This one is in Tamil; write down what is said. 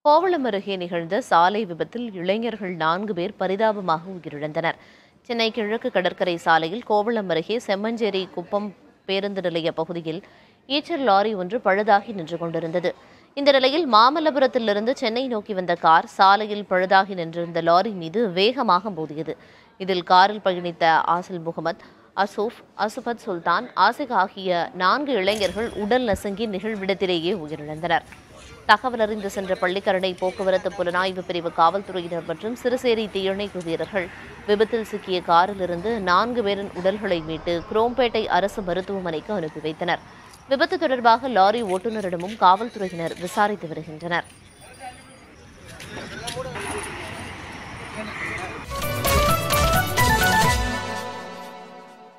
கோவளம் அருகே நிகழ்ந்த சாலை விபத்தில் இளைஞர்கள் நான்கு பேர் பரிதாபமாக உயிரிழந்தனர் சென்னை கிழக்கு கடற்கரை சாலையில் கோவளம் அருகே செம்மஞ்சேரி குப்பம் பேருந்து நிலைய பகுதியில் ஈச்சர் லாரி ஒன்று பழுதாகி நின்று கொண்டிருந்தது இந்த நிலையில் மாமல்லபுரத்திலிருந்து சென்னை நோக்கி வந்த கார் சாலையில் பழுதாகி நின்றிருந்த லாரி மீது வேகமாக மோதியது இதில் காரில் பயணித்த ஆசில் முகமது அசூஃப் அசுபத் சுல்தான் ஆசிக் ஆகிய நான்கு இளைஞர்கள் உடல் நசுங்கி நிகழ்விடத்திலேயே உயிரிழந்தனர் தகவல் அறிந்து சென்ற பள்ளிக்கரணை போக்குவரத்து புலனாய்வு பிரிவு காவல்துறையினர் மற்றும் சிறுசேரி தீயணைப்பு வீரர்கள் விபத்தில் சிக்கிய காரிலிருந்து நான்கு பேரின் உடல்களை மீட்டு குரோம்பேட்டை அரசு மருத்துவமனைக்கு அனுப்பி வைத்தனர் விபத்து தொடர்பாக லாரி ஓட்டுநரிடமும் காவல்துறையினர் விசாரித்து வருகின்றனர்